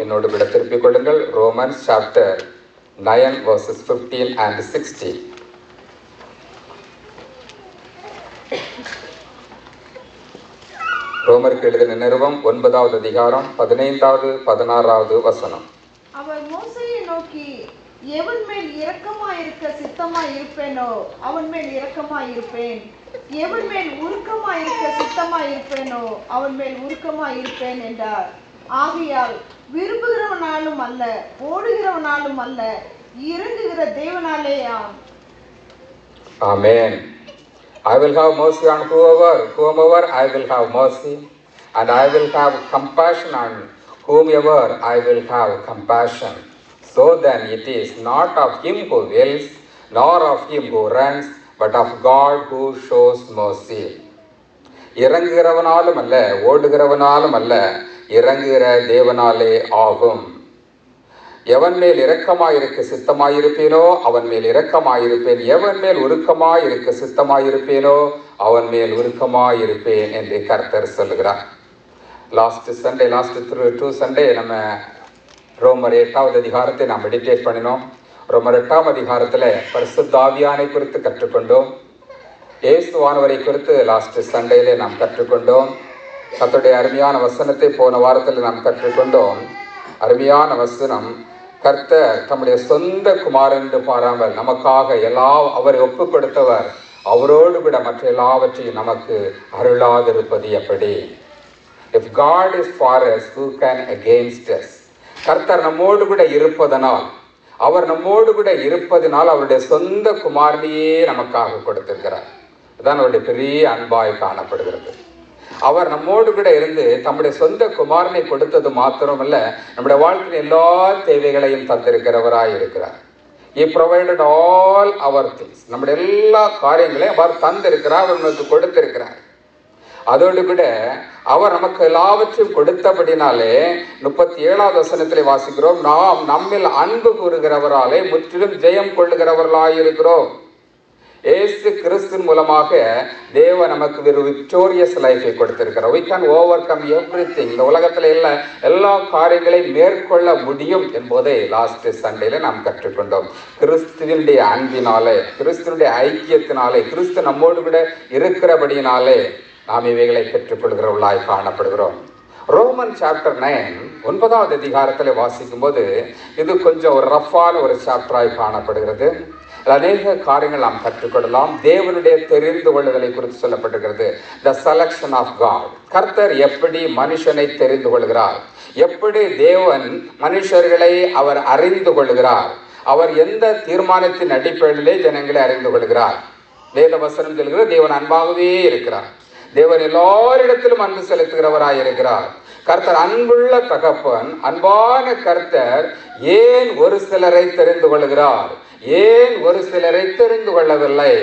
என்னோடு விட திருப்பிக் கொள்ளுங்கள் Romans chapter nine verses fifteen and sixteen ரோமருக்கு எழுதின நிறுவம் ஒன்பதாவது அதிகாரம் பதினைந்தாவது பதினாறாவது வசனம் அவர் மோசையை நோக்கி எவன் மேல் இரக்கமாயிருக்க சித்தமாய் இருப்பேனோ அவன் மேல் இரக்கமாய் இருப்பேன் எவன் மேல் உருக்கமாய் இருக்க சித்தமாய் இருப்பேனோ அவன் மேல் உருக்கமாய் இருப்பேன் என்றார் ஆகையால் விரும்புகிறவனாலும் அல்ல ஓடுகிறவனாலும் அல்ல இறங்குகிற தேவனாலே ஆம் Amen. I will have mercy on whoever, whomever I will have mercy, and I will have compassion on whomever I will have compassion. So then it is not of him who wills, nor of him who runs, but of God who shows mercy. இறங்குகிறவனாலும் அல்ல ஓடுகிறவனாலும் அல்ல இறங்குகிற தேவனாலே ஆகும் எவன் மேல் இரக்கமாயிருக்க சித்தமாயிருப்பேனோ அவன் மேல் இரக்கமாயிருப்பேன் எவன் மேல் உருக்கமாயிருக்க சித்தமாயிருப்பேனோ அவன் மேல் உருக்கமாயிருப்பேன் என்று கர்த்தர் சொல்லுகிறார் last Sunday last through to Sunday நம்ம ரோமர் எட்டாவது அதிகாரத்தை நாம் மெடிடேட் பண்ணினோம் ரோமர் எட்டாம் அதிகாரத்தில் பரிசுத்தாவியானை குறித்து கற்றுக்கொண்டோம் இயேசுவானவரை குறித்து லாஸ்ட் சண்டேல நாம் கற்றுக்கொண்டோம் கர்த்தருடைய அருமையான வசனத்தை போன வாரத்தில் நாம் கற்றுக்கொண்டோம் அருமையான வசனம் கர்த்தர் தம்முடைய சொந்த குமாரன் என்று பாராமல் நமக்காக எல்லா அவரை ஒப்பு கொடுத்தவர் அவரோடு கூட மற்ற எல்லாவற்றையும் நமக்கு அருளாதிருப்பது எப்படி if God is for us who can against us கர்த்தர் நம்மோடு கூட இருப்பதனால் அவர் நம்மோடு கூட இருப்பதனால் அவருடைய சொந்த குமாரனையே நமக்காக கொடுத்திருக்கிறார் இதுதான் அவருடைய பெரிய அன்பாய் காணப்படுகிறது அவர் நம்மோடு கூட இருந்து தம்முடைய சொந்த குமாரனை கொடுத்தது மாத்திரமல்ல நம்முடைய வாழ்க்கையில் எல்லா தேவைகளையும் தந்திருக்கிறவராய் இருக்கிறார் He provided all our things நம்முடைய எல்லா காரியங்களையும் அவர் தந்திருக்கிறார் அவர் நமக்கு கொடுத்திருக்கிறார் அதோடு கூட அவர் நமக்கு எல்லாவற்றையும் கொடுத்தபடினாலே முப்பத்தி ஏழாவது வசனத்திலே வாசிக்கிறோம் நாம் நம்மில் அன்பு கூறுகிறவராலே முற்றிலும் ஜெயம் கொள்ளுகிறவர்களாய் இருக்கிறோம் ஏசு கிறிஸ்துவின் மூலமாக தேவ நமக்கு ஒரு விக்டோரியஸ் லைஃபை கொடுத்திருக்கிறார் we can overcome everything இந்த உலகத்துல எல்லா எல்லா காரியங்களையும் மேற்கொள்ள முடியும் என்பதை லாஸ்ட் சண்டேல நாம் கற்றுக்கொண்டோம் கிறிஸ்துவனுடைய அன்பினாலே கிறிஸ்துவனுடைய ஐக்கியத்தினாலே கிறிஸ்து நம்மோடு கூட இருக்கிறபடியினாலே நாம் இவைகளை பெற்றுக்கொள்கிறவர்களாய் காணப்படுகிறோம் ரோமன் சாப்டர் நைன் ஒன்பதாவது அதிகாரத்தில் வாசிக்கும் போது இது கொஞ்சம் ஒரு ரஃப்பான ஒரு சாப்டராய் காணப்படுகிறது இதுல அநேக காரியங்கள் நாம் கற்றுக்கொள்ளலாம் தேவனுடைய தெரிந்து கொள்ளுதலை குறித்து சொல்லப்பட்டிருக்கிறது த செலக்ஷன் ஆஃப் காட் கர்த்தர் எப்படி மனுஷனை தெரிந்து கொள்கிறார் எப்படி தேவன் மனுஷர்களை அவர் அறிந்து கொள்கிறார் அவர் எந்த தீர்மானத்தின் அடிப்படையிலே ஜனங்களை அறிந்து கொள்கிறார் வேத வசனம் சொல்கிறது தேவன் அன்பாகவே இருக்கிறார் தேவன் எல்லாரிடத்திலும் அன்பு செலுத்துகிறவராய் இருக்கிறார் கர்த்தர் அன்புள்ள தகப்பன் அன்பான கர்த்தர் ஏன் ஒரு சிலரை தெரிந்து கொள்கிறார் ஏன் ஒரு சிலரை தெரிந்து கொள்ளவில்லை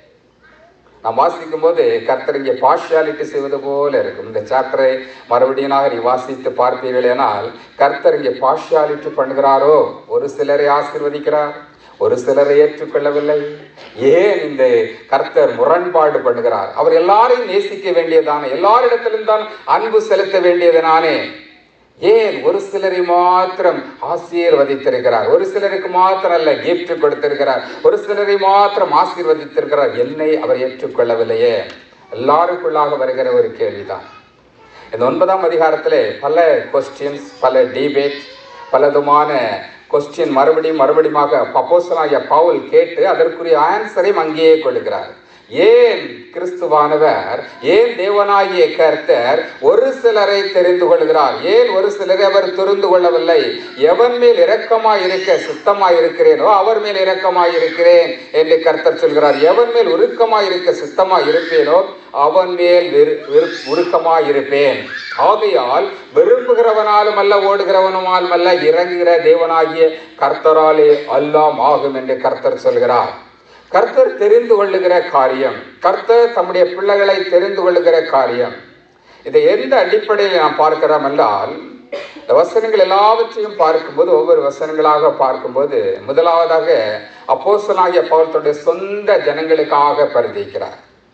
நாம் வாசிக்கும் போது கர்த்தர் இங்கே பார்ஷியாலிட்டி செய்வது போல இருக்கும் இந்த சாப்டரை மறுபடியும் நீ வாசித்து பார்ப்பீர்களேனால் கர்த்தர் இங்கே பார்ஷியாலிட்டி பண்ணுகிறாரோ ஒரு சிலரை ஆசீர்வதிக்கிறார் ஒரு சிலரை ஏற்றுக்கொள்ளவில்லை ஏன் இந்த கர்த்தர் முரண்பாடு பண்ணுகிறார் அவர் எல்லாரையும் நேசிக்க வேண்டியதானே எல்லாரிடத்திலும் தான் அன்பு செலுத்த வேண்டியதுனானே ஏன் ஒரு சிலரை மாத்திரம் ஆசீர்வதித்திருக்கிறார் ஒரு சிலருக்கு மாத்திரம் அல்ல gift கொடுத்திருக்கிறார் ஒரு சிலரை மாத்திரம் ஆசீர்வதித்திருக்கிறார் என்னை அவர் ஏற்றுக்கொள்ளவில்லையே எல்லாருக்குள்ளாக வருகிற ஒரு கேள்விதான் இந்த ஒன்பதாம் அதிகாரத்திலே பல கொஸ்டின்ஸ் பல டிபேட் பலதுமான கொஸ்டின் மறுபடியும் மறுபடியுமாக பப்போசனாகிய பவுல் கேட்டு அதற்குரிய ஆன்சரையும் அங்கேயே கொடுக்கிறார் ஏன் கிறிஸ்துவானவர் ஏன் தேவனாகிய கர்த்தர் ஒரு சிலரை தெரிந்து கொள்கிறார் ஏன் ஒரு சிலரை அவர் தெரிந்து கொள்ளவில்லை எவன் மேல் இரக்கமாய் இருக்க சுத்தமாய் இருக்கிறேனோ அவர் மேல் இரக்கமாய் இருக்கிறேன் என்று கர்த்தர் சொல்கிறார் எவன் மேல் உருக்கமாய் இருக்க சுத்தமாய் இருப்பேனோ அவன் மேல் விரு- விரு- உருக்கமாய் இருப்பேன் ஆகையால் விரும்புகிறவனாலும் அல்ல ஓடுகிறவனுமாலும் அல்ல இறங்குகிற தேவனாகிய கர்த்தராலே எல்லாம் ஆகும் என்று கர்த்தர் சொல்கிறார் கர்த்தர் தெரிந்து கொள்ளுகிற காரியம் கர்த்தர் தம்முடைய பிள்ளைகளை தெரிந்து கொள்ளுகிற காரியம் இதை எந்த அடிப்படையில் நாம் பார்க்கிறோம் என்றால் இந்த வசனங்கள் எல்லாவற்றையும் பார்க்கும்போது ஒவ்வொரு வசனங்களாக பார்க்கும்போது முதலாவதாக அப்போஸ்தலனாகிய பவுல் தன்னுடைய சொந்த ஜனங்களுக்காக பரிதிக்கிறார்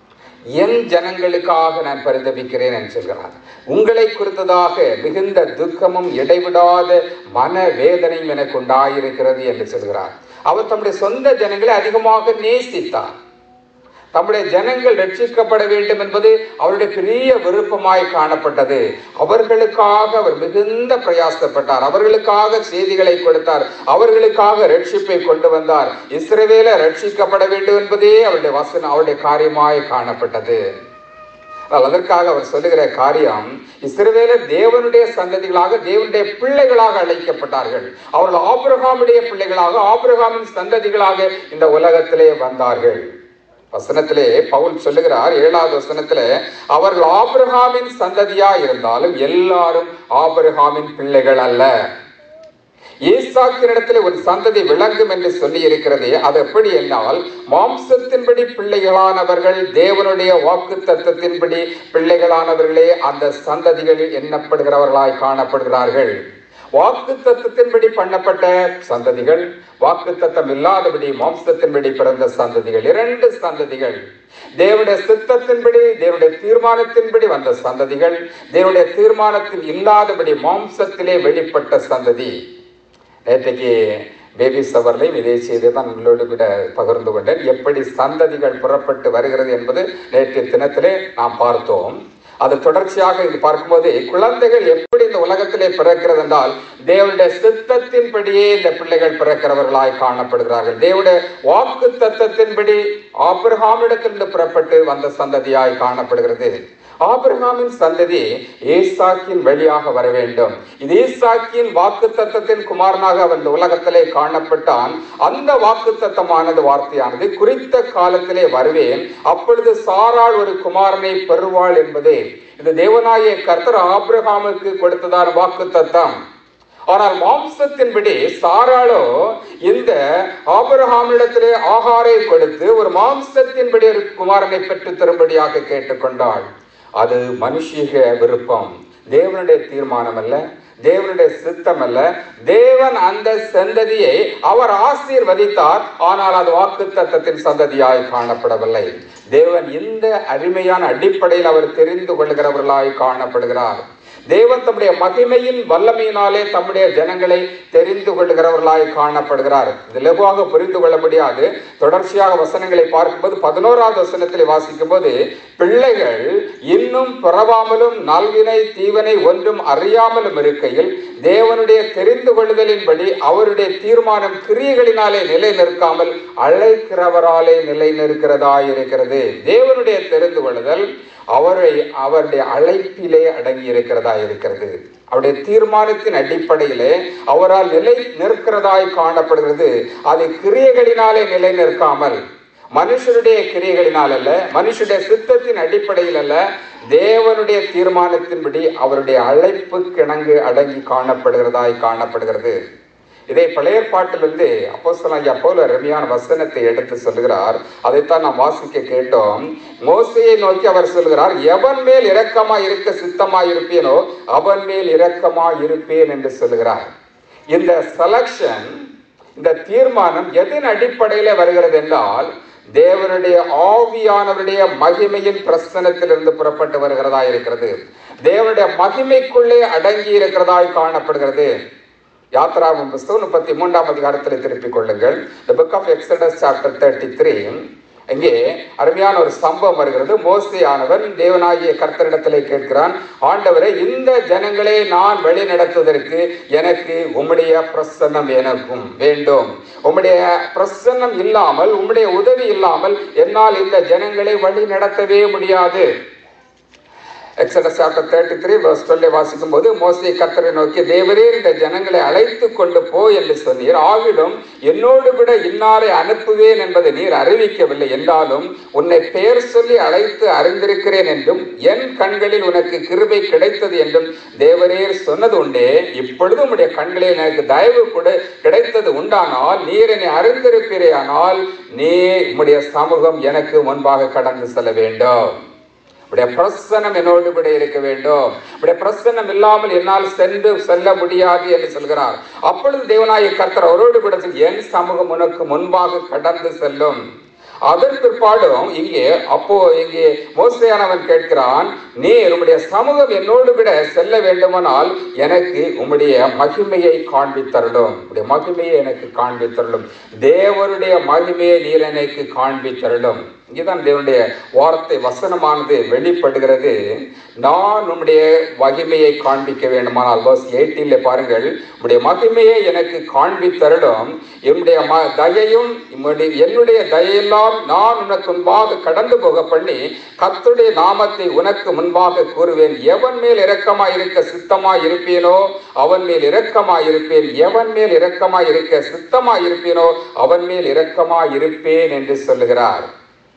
என் ஜனங்களுக்காக நான் பரிதபிக்கிறேன் என்று சொல்கிறார் உங்களை குறித்ததாக மிகுந்த துக்கமும் இடைவிடாத மன வேதனையும் எனக்கு உண்டாயிருக்கிறது என்று சொல்கிறார் அவர் தம்முடைய சொந்த ஜனங்களை அதிகமாக நேசித்தார் தம்முடைய ஜனங்கள் ரட்சிக்கப்பட வேண்டும் என்பது அவருடைய பெரிய விருப்பமாய் காணப்பட்டது அவர்களுக்காக அவர் மிகுந்த பிரயாசப்பட்டார் அவர்களுக்காக செய்திகளை கொடுத்தார் அவர்களுக்காக ரட்சிப்பை கொண்டு வந்தார் இஸ்ரவேல ரட்சிக்கப்பட வேண்டும் என்பதே அவருடைய வசனம் அவருடைய காரியமாய் காணப்பட்டது ஆனால் அதற்காக அவர் சொல்லுகிற காரியம் இஸ்ரவேலர் தேவனுடைய சந்ததிகளாக தேவனுடைய பிள்ளைகளாக அழைக்கப்பட்டார்கள் அவர்கள் ஆபிரகாமுடைய பிள்ளைகளாக ஆபிரகாமின் சந்ததிகளாக இந்த உலகத்திலே வந்தார்கள் வசனத்திலே பவுல் சொல்லுகிறார் ஏழாவது வசனத்திலே அவர்கள் ஆபிரகாமின் சந்ததியா இருந்தாலும் எல்லாரும் ஆபிரகாமின் பிள்ளைகள் அல்ல ஈசாக்கினிடத்தில் ஒரு சந்ததி விளங்கும் என்று சொல்லி இருக்கிறதே அது எப்படி என்னால் மாம்சத்தின்படி பிள்ளைகளானவர்கள் தேவனுடைய வாக்கு தத்துவத்தின்படி பிள்ளைகளானவர்களே அந்த சந்ததிகளில் எண்ணப்படுகிறவர்களாய் காணப்படுகிறார்கள் வாக்கு தத்துவத்தின்படி பண்ணப்பட்ட சந்ததிகள் வாக்கு தத்தம் இல்லாதபடி மாம்சத்தின்படி பிறந்த சந்ததிகள் இரண்டு சந்ததிகள் தேவனுடைய சித்தத்தின்படி தேவனுடைய தீர்மானத்தின்படி வந்த சந்ததிகள் தேவனுடைய தீர்மானத்தில் இல்லாதபடி மாம்சத்திலே வெளிப்பட்ட சந்ததி நேற்றைக்கு பேபி சவர்லையும் இதே செய்தி தான் உங்களோடு கூட பகிர்ந்து கொண்டேன் எப்படி சந்ததிகள் புறப்பட்டு வருகிறது என்பது நேற்றைய தினத்திலே நாம் பார்த்தோம் அது தொடர்ச்சியாக இது பார்க்கும்போது குழந்தைகள் எப்படி இந்த உலகத்திலே பிறக்கிறது என்றால் தேவனுடைய சித்தத்தின்படியே இந்த பிள்ளைகள் பிறக்கிறவர்களாய் காணப்படுகிறார்கள் தேவனுடைய வாக்கு தத்தத்தின்படி ஆபிரகாமிடத்திலிருந்து புறப்பட்டு வந்த சந்ததியாய் காணப்படுகிறது ஆபிரகாமின் சந்ததி ஏசாக்கின் வழியாக வர வேண்டும் இது ஈசாக்கின் வாக்கு தத்தத்தின் குமாரனாக அவன் இந்த உலகத்திலே காணப்பட்டான் அந்த வாக்கு தத்தமானது வார்த்தையானது குறித்த காலத்திலே வருவேன் அப்பொழுது சாராள் ஒரு குமாரனை பெறுவாள் என்பதே இது தேவனாய கர்த்தர் ஆபிரகாமுக்கு கொடுத்ததான வாக்கு தத்தம் ஆனால் மாம்சத்தின்படி சாராளோ இந்த ஆபிரகாமிடத்திலே ஆகாரை கொடுத்து ஒரு மாம்சத்தின்படி ஒரு குமாரனை பெற்று தரும்படியாக கேட்டுக்கொண்டாள் அது மனுஷிக விருப்பம் தேவனுடைய தீர்மானம் அல்ல தேவனுடைய சித்தம் அல்ல தேவன் அந்த சந்ததியை அவர் ஆசீர்வதித்தார் ஆனால் அது வாக்கு தத்தத்தின் சந்ததியாய் காணப்படவில்லை தேவன் இந்த அருமையான அடிப்படையில் அவர் தெரிந்து கொள்கிறவர்களாய் காணப்படுகிறார் தேவன் தம்முடைய மகிமையின் வல்லமையினாலே தம்முடைய ஜனங்களை தெரிந்து கொள்கிறவர்களாய் காணப்படுகிறார் இது லகுவாக புரிந்து கொள்ள முடியாது தொடர்ச்சியாக வசனங்களை பார்க்கும்போது பதினோராவது வசனத்தில் வாசிக்கும் போது பிள்ளைகள் இன்னும் பிறவாமலும் நல்வினை தீவனை ஒன்றும் அறியாமலும் இருக்கையில் தேவனுடைய தெரிந்து கொள்ளுதலின்படி அவருடைய தீர்மானம் கிரியைகளினாலே நிலை நிற்காமல் அழைக்கிறவராலே நிலை நிற்கிறதாய் இருக்கிறது தேவனுடைய தெரிந்து கொள்ளுதல் அவரை அவருடைய அழைப்பிலே அடங்கி இருக்கிறதா இருக்கிறது அவருடைய தீர்மானத்தின் அடிப்படையிலே அவரால் நிலை நிற்கிறதாய் காணப்படுகிறது அது கிரியைகளினாலே நிலை நிற்காமல் மனுஷருடைய கிரியைகளினால் அல்ல மனுஷருடைய சித்தத்தின் அடிப்படையில் அல்ல தேவனுடைய தீர்மானத்தின்படி அவருடைய அழைப்பு கிணங்கு அடங்கி காணப்படுகிறதாய் காணப்படுகிறது இதை பழைய பாட்டிலிருந்து அப்போஸ்தலன் போல ரம்யான வசனத்தை எடுத்து சொல்லுகிறார் அதைத்தான் நாம் வாசிக்க கேட்டோம் மோசையை நோக்கி அவர் சொல்கிறார் எவன் மேல் இரக்கமா இருக்க சித்தமா இருப்பேனோ அவன் மேல் இரக்கமா இருப்பேன் என்று சொல்லுகிறார் இந்த செலக்ஷன் இந்த தீர்மானம் எதன் அடிப்படையில வருகிறது என்றால் தேவனுடைய ஆவியானவருடைய மகிமையின் பிரசனத்திலிருந்து புறப்பட்டு வருகிறதா இருக்கிறது தேவனுடைய மகிமைக்குள்ளே அடங்கி இருக்கிறதாய் காணப்படுகிறது யாத்ராவும் புஸ்தகம் முப்பத்தி மூன்றாம் அதிகாரத்தில் திருப்பிக் கொள்ளுங்கள் the book of Exodus chapter thirty three இங்கே அருமையான ஒரு சம்பவம் வருகிறது மோசையானவன் தேவனாகிய கர்த்தரிடத்திலே கேட்கிறான் ஆண்டவரே இந்த ஜனங்களை நான் வழி நடத்துவதற்கு எனக்கு உம்முடைய பிரசன்னம் எனக்கும் வேண்டும் உம்முடைய பிரசன்னம் இல்லாமல் உம்முடைய உதவி இல்லாமல் என்னால் இந்த ஜனங்களை வழி நடத்தவே முடியாது Exodus chapter thirty three verse twelve வாசிக்கும் போது மோசை கர்த்தரை நோக்கி தேவரே இந்த ஜனங்களை அழைத்து கொண்டு போ என்று சொன்னீர் ஆகிலும் என்னோடு கூட இன்னாரை அனுப்புவேன் என்பதை நீர் அறிவிக்கவில்லை என்றாலும் உன்னை பெயர் சொல்லி அழைத்து அறிந்திருக்கிறேன் என்றும் என் கண்களில் உனக்கு கிருபை கிடைத்தது என்றும் தேவரீர் சொன்னது உண்டே இப்பொழுது உம்முடைய கண்களில் எனக்கு தயவு கூட கிடைத்தது உண்டானால் நீர் என்னை அறிந்திருப்பீரே ஆனால் நீ உம்முடைய சமூகம் எனக்கு முன்பாக கடந்து செல்ல வேண்டும் உடைய பிரசனம் என்னோடு கூட இருக்க வேண்டும் உடைய பிரசனம் இல்லாமல் என்னால் சென்று செல்ல முடியாது என்று சொல்கிறார் அப்பொழுது தேவனாய கர்த்தர் அவரோடு கூட சொல்லி, என் சமூகம் உனக்கு முன்பாக கடந்து செல்லும் அதன் பிற்பாடும் இங்கே அப்போ இங்கே மோசையானவன் கேட்கிறான் நீர் உம்முடைய சமூகம் என்னோடு விட செல்ல வேண்டுமானால் எனக்கு உம்முடைய மகிமையை காண்பித்தருளும் உம்முடைய மகிமையை எனக்கு காண்பித்தருளும் தேவனுடைய மகிமையை நீர் எனக்கு காண்பித்தருளும் இங்கேதான் தேவனுடைய வார்த்தை வசனமானது வெளிப்படுகிறது நான் உம்முடைய மகிமையை காண்பிக்க வேண்டுமானால் வர்ஸ் எயிட்டீன்ல பாருங்கள் உம்முடைய மகிமையை எனக்கு காண்பித்தருளும் என்னுடைய ம தயையும் உம்முடைய என்னுடைய தயையெல்லாம் நான் உனக்கு முன்பாக கடந்து போக பண்ணி கர்த்தருடைய நாமத்தை உனக்கு முன்பாக கூறுவேன் எவன் மேல் இரக்கமாய் இருக்க சித்தமாய் இருப்பேனோ அவன் மேல் இரக்கமாய் இருப்பேன் எவன் மேல் இரக்கமாய் இருக்க சித்தமாய் இருப்பேனோ அவன் மேல் இரக்கமாய் இருப்பேன் என்று சொல்லுகிறார்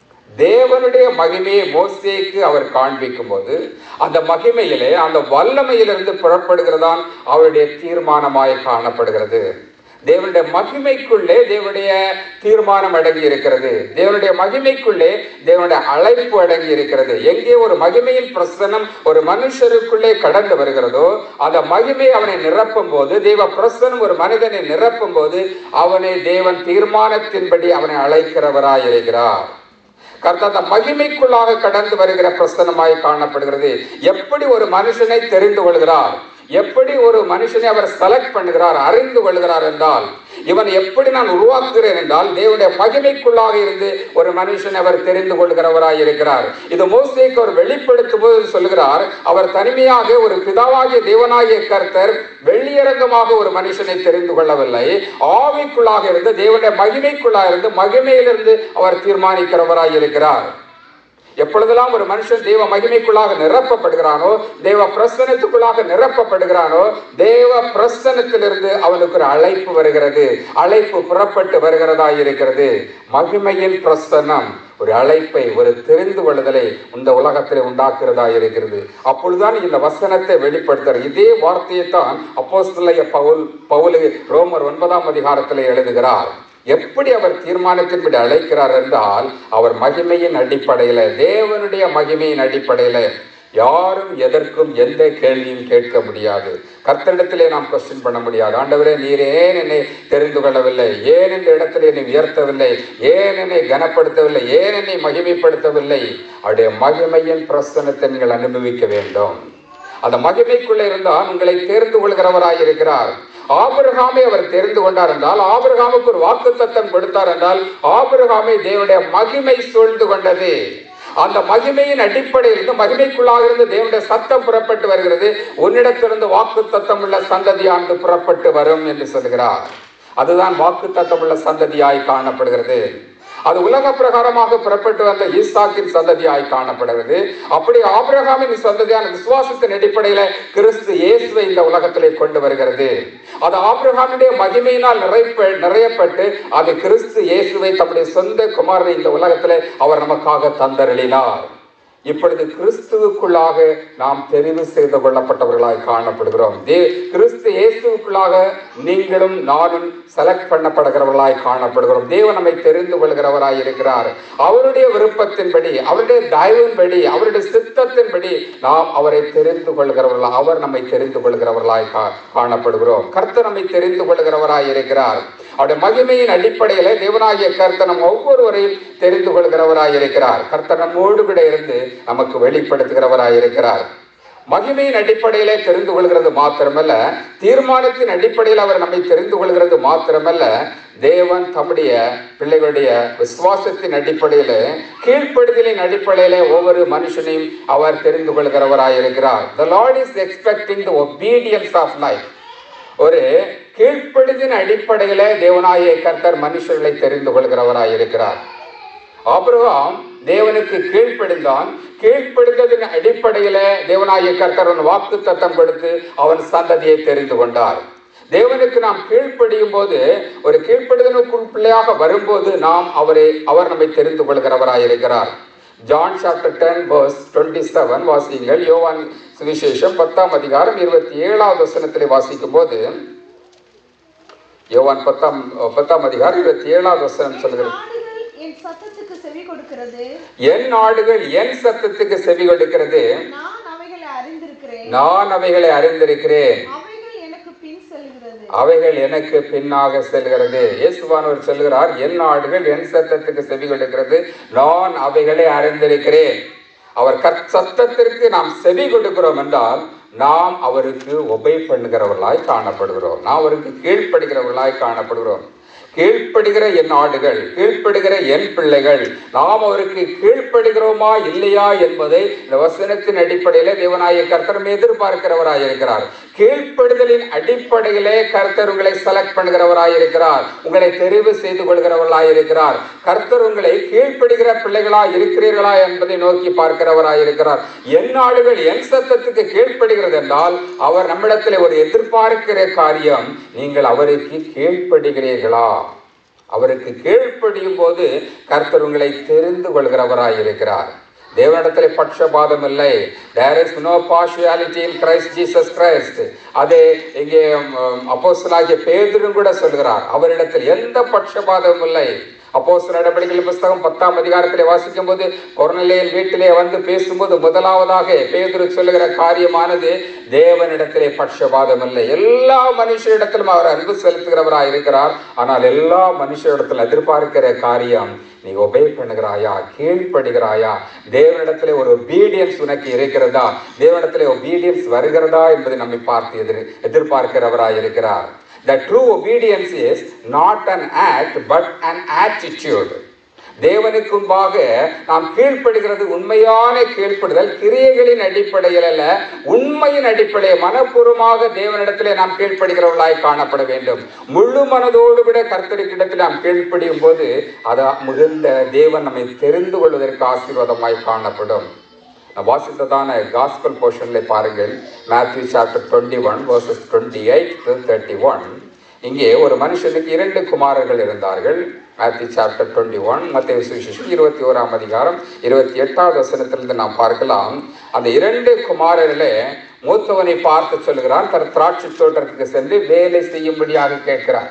தேவனுடைய மகிமையை மோசேக்கு அவர் காண்பிக்கும் போது அந்த மகிமையிலே அந்த வல்லமையிலிருந்து புறப்படுகிறதான் அவருடைய தீர்மானமாய் காணப்படுகிறது தேவனுடைய மகிமைக்குள்ளே தேவனுடைய தீர்மானம் அடங்கி இருக்கிறது தேவனுடைய மகிமைக்குள்ளே தேவனுடைய அழைப்பு அடங்கி இருக்கிறது எங்கே ஒரு மகிமையின் பிரசனம் ஒரு மனுஷருக்குள்ளே கடந்து வருகிறதோ அந்த மகிமை அவனை நிரப்பும் போது தேவ பிரசனம் ஒரு மனிதனை நிரப்பும் போது அவனை தேவன் தீர்மானத்தின்படி அவனை அழைக்கிறவராய் இருக்கிறார் கர்த்தர் அந்த மகிமைக்குள்ளாக கடந்து வருகிற பிரசனமாய் காணப்படுகிறது எப்படி ஒரு மனுஷனை தெரிந்து கொள்கிறார் எப்படி ஒரு மனுஷனை அவர் செலக்ட் பண்ணுகிறார் அறிந்து கொள்கிறார் என்றால் இவன் எப்படி நான் உருவாக்குகிறேன் என்றால் தேவனுடைய மகிமைக்குள்ளாக இருந்து ஒரு மனுஷனை அவர் தெரிந்து கொள்கிறவராய் இருக்கிறார் இது மோசேக்கு அவர் வெளிப்படுத்தும் போது சொல்கிறார் அவர் தனிமையாக ஒரு பிதாவாகிய தேவனாகிய கர்த்தர் வெளியரங்கமாக ஒரு மனுஷனை தெரிந்து கொள்ளவில்லை ஆவிக்குள்ளாக இருந்து தேவனுடைய மகிமைக்குள்ளாக இருந்து மகிமையிலிருந்து அவர் தீர்மானிக்கிறவராய் இருக்கிறார் எப்பொழுதெல்லாம் ஒரு மனுஷன் தேவ மகிமைக்குள்ளாக நிரப்பப்படுகிறானோ தேவ பிரசனத்துக்குள்ளாக நிரப்பப்படுகிறானோ தேவ பிரசனத்திலிருந்து அவனுக்கு ஒரு அழைப்பு வருகிறது அழைப்பு புறப்பட்டு வருகிறதா இருக்கிறது மகிமையின் பிரசனம் ஒரு அழைப்பை ஒரு தெரிந்து கொள்ளுதலை இந்த உலகத்தில் உண்டாக்குறதா இருக்கிறது அப்பொழுதுதான் இந்த வசனத்தை வெளிப்படுத்துற இதே வார்த்தையை தான் அப்போஸ்தலய பவுல் பவுலு ரோமர் ஒன்பதாம் அதிகாரத்தில் எழுதுகிறார் எப்படி அவர் தீர்மானத்தின்படி அழைக்கிறார் என்றால் அவர் மகிமையின் அடிப்படையில தேவனுடைய மகிமையின் அடிப்படையில யாரும் எதற்கும் எந்த கேள்வியும் கேட்க முடியாது கர்த்தரிடத்திலே நாம் கொஸ்டின் பண்ண முடியாது ஆண்டவரே நீர் ஏன் என்னை தெரிந்து கொள்ளவில்லை ஏன் இந்த இடத்துல என்னை உயர்த்தவில்லை ஏன் என்னை கனப்படுத்தவில்லை ஏன் என்னை மகிமைப்படுத்தவில்லை அவருடைய மகிமையின் பிரசனத்தை நீங்கள் அனுபவிக்க வேண்டும் அந்த மகிமைக்குள்ளே இருந்தால் உங்களை தேர்ந்து கொள்கிறவராய் இருக்கிறார் ஆபிரகாமை அவர் தெரிந்து கொண்டார் என்றால் ஆபிரகாமுக்கு ஒரு வாக்கு தத்தம் கொடுத்தார் என்றால் ஆபிரகாமை தேவனுடைய மகிமை சூழ்ந்து கொண்டது அந்த மகிமையின் அடிப்படையில் இருந்து மகிமைக்குள்ளாக இருந்து தேவனுடைய சத்தம் புறப்பட்டு வருகிறது உன்னிடத்திலிருந்து வாக்கு தத்தம் உள்ள சந்ததியானது புறப்பட்டு வரும் என்று சொல்கிறார் அதுதான் வாக்கு தத்தம் உள்ள சந்ததியாய் காணப்படுகிறது அது உலக பிரகாரமாக புறப்பட்டு வந்த ஈசாக்கின் சந்ததியாய் காணப்படுகிறது அப்படி ஆபிரகாமின் சந்ததியான விசுவாசத்தின் அடிப்படையில கிறிஸ்து இயேசுவை இந்த உலகத்திலே கொண்டு வருகிறது அது ஆபிரகாமுடைய மகிமையினால் நிறைப்ப நிறையப்பட்டு அது கிறிஸ்து இயேசுவை தம்முடைய சொந்த குமாரனை இந்த உலகத்திலே அவர் நமக்காக தந்தருளினார் இப்பொழுது கிறிஸ்துவுக்குள்ளாக நாம் தெரிவு செய்து கொள்ளப்பட்டவர்களாய் காணப்படுகிறோம் தே கிறிஸ்து இயேசுவுக்குள்ளாக நீங்களும் நானும் செலக்ட் பண்ணப்படுகிறவர்களாய் காணப்படுகிறோம் தேவன் நம்மை தெரிந்து கொள்கிறவராய் இருக்கிறார் அவருடைய விருப்பத்தின்படி அவருடைய தயவின்படி அவருடைய சித்தத்தின்படி நாம் அவரை தெரிந்து கொள்கிறவர்களா அவர் நம்மை தெரிந்து கொள்கிறவர்களாய் கா- காணப்படுகிறோம் கர்த்தர் நம்மை தெரிந்து கொள்கிறவராய் இருக்கிறார் அவருடைய மகிமையின் அடிப்படையில தேவனாகிய கர்த்தர் நம் ஒவ்வொருவரையும் தெரிந்து கொள்கிறவராய் இருக்கிறார் கர்த்தர் நம்மோடு கூட இருந்து நமக்கு வெளிப்படுத்துகிறவராய் இருக்கிறார் மகிமையின் அடிப்படையிலே தெரிந்து கொள்கிறது மாத்திரமல்ல தீர்மானத்தின் அடிப்படையில் அவர் நம்மை தெரிந்து கொள்கிறது மாத்திரமல்ல தேவன் தம்முடைய பிள்ளைகளுடைய விசுவாசத்தின் அடிப்படையில கீழ்ப்படுதலின் அடிப்படையில ஒவ்வொரு மனுஷனையும் அவர் தெரிந்து கொள்கிறவராய் இருக்கிறார் the lord is expecting the obedience of life ஒரு கீழ்ப்படுதின் அடிப்படையில தேவனாய கர்த்தர் மனுஷர்களை தெரிந்து கொள்கிறவராய் இருக்கிறார் ஆபிரகாம் தேவனுக்கு கீழ்ப்படிந்தான் கீழ்ப்படுதலின் அடிப்படையில தேவனாய கர்த்தர் அவன் வாக்கு தத்தம் கொடுத்து அவன் சந்ததியை தெரிந்து கொண்டார் தேவனுக்கு நாம் கீழ்ப்படியும் போது ஒரு கீழ்ப்படுதலுக்குள் பிள்ளையாக வரும்போது நாம் அவரை அவர் நம்மை தெரிந்து கொள்கிறவராய் இருக்கிறார் John chapter ten verse twenty seven வாசிங்கள் யோவான் சுவிசேஷம் பத்தாம் அதிகாரம் இருபத்தி ஏழாவது வசனத்திலே வாசிக்கும் போது யோவான் பத்தாம் பத்தாம் அதிகாரம் இருபத்தி ஏழாவது வசனம் சொல்கிறது ஆடுகள் என் சத்தத்துக்கு செவி கொடுக்கிறது என் ஆடுகள் என் சத்தத்துக்கு செவி கொடுக்கிறது நான் அவைகளை அறிந்திருக்கிறேன் நான் அவைகளை அறிந்திருக்கிறேன் அவைகள் எனக்கு பின் செல்கிறது செல்கிறது அவைகள் எனக்கு பின்னாக செல்கிறது இயேசுவானவர் சொல்கிறார் என் ஆடுகள் என் சத்தத்துக்கு செவி கொடுக்கிறது நான் அவைகளை அறிந்திருக்கிறேன் அவர் கற் சத்தத்திற்கு நாம் செவி கொடுக்கிறோம் என்றால் நாம் அவருக்கு ஒபை பண்ணுகிறவர்களாய் காணப்படுகிறோம் நாம் அவருக்கு கீழ்ப்படுகிறவர்களாய் காணப்படுகிறோம் கீழ்ப்படுகிற என் ஆடுகள் கீழ்ப்படுகிற என் பிள்ளைகள் நாம் அவருக்கு கீழ்ப்படுகிறோமா இல்லையா என்பதை இந்த வசனத்தின் அடிப்படையிலே தேவனாய கர்த்தரும் எதிர்பார்க்கிறவராய் இருக்கிறார் கீழ்ப்படுதலின் அடிப்படையிலே கர்த்தர் உங்களை செலக்ட் பண்ணுகிறவராய் இருக்கிறார் உங்களை தெரிவு செய்து கொள்கிறவர்களாய் இருக்கிறார் கர்த்தர் உங்களை கீழ்ப்படுகிற பிள்ளைகளா இருக்கிறீர்களா என்பதை நோக்கி பார்க்கிறவராய் இருக்கிறார் என் ஆடுகள் என் சத்தத்துக்கு கீழ்ப்படுகிறது என்றால் அவர் நம்மிடத்தில் ஒரு எதிர்பார்க்கிற காரியம் நீங்கள் அவருக்கு கீழ்ப்படுகிறீர்களா அவருக்கு கீழ்ப்படியும் போது கர்த்தர் உங்களை தெரிந்து கொள்கிறவராய் இருக்கிறார் தேவனிடத்தில் பட்சபாதம் இல்லை there is no partiality in Christ Jesus Christ அதே இங்கே அப்போஸ்தலனாகிய பேதுரும் கூட சொல்கிறார் அவரிடத்தில் எந்த பட்சபாதமும் இல்லை அப்போஸ்தல நடவடிக்கைகள் புஸ்தகம் பத்தாம் அதிகாரத்திலே வாசிக்கும் போது கொர்நேலியின் வீட்டிலே வந்து பேசும்போது முதலாவதாக பேதுரு சொல்லுகிற காரியமானது தேவனிடத்திலே பட்சபாதம் இல்லை எல்லா மனுஷரிடத்திலும் அவர் அன்பு செலுத்துகிறவராய் இருக்கிறார் ஆனால் எல்லா மனுஷரிடத்தில் எதிர்பார்க்கிற காரியம் நீ ஒபே பண்ணுகிறாயா கீழ்ப்படுகிறாயா தேவனிடத்திலே ஒரு obedience உனக்கு இருக்கிறதா தேவனிடத்திலே obedience வருகிறதா என்பதை நம்மை பார்த்து எதிர் எதிர்பார்க்கிறவராய் இருக்கிறார் The true obedience is not an act but an attitude. தேவனுக்கு முன்பாக நாம் கீழ்ப்படுகிறது உண்மையான கீழ்ப்படுதல் கிரியைகளின் அடிப்படையில் அல்ல உண்மையின் அடிப்படையில் மனப்பூர்வமாக தேவனிடத்திலே நாம் கீழ்ப்படுகிறவர்களாய் காணப்பட வேண்டும் முழு மனதோடு கூட கர்த்தருக்கிடத்தில் நாம் கீழ்ப்படியும் போது அது மிகுந்த தேவன் நம்மை தெரிந்து கொள்வதற்கு ஆசீர்வாதமாய் காணப்படும் நான் வாசித்ததான காஸ்பல் போர்ஷன்ல பாருங்கள் Matthew chapter twenty one verses twenty eight to thirty one இங்கே ஒரு மனுஷனுக்கு இரண்டு குமாரர்கள் இருந்தார்கள் மேத்யூ சாப்டர் டுவெண்ட்டி ஒன் மத்திய சுவிசேஷம் இருபத்தி ஓராம் அதிகாரம் இருபத்தி எட்டாவது வசனத்திலிருந்து நாம் பார்க்கலாம் அந்த இரண்டு குமாரர்களே மூத்தவனை பார்த்து சொல்லுகிறான் தன் திராட்சை தோட்டத்துக்கு சென்று வேலை செய்யும்படியாக கேட்கிறான்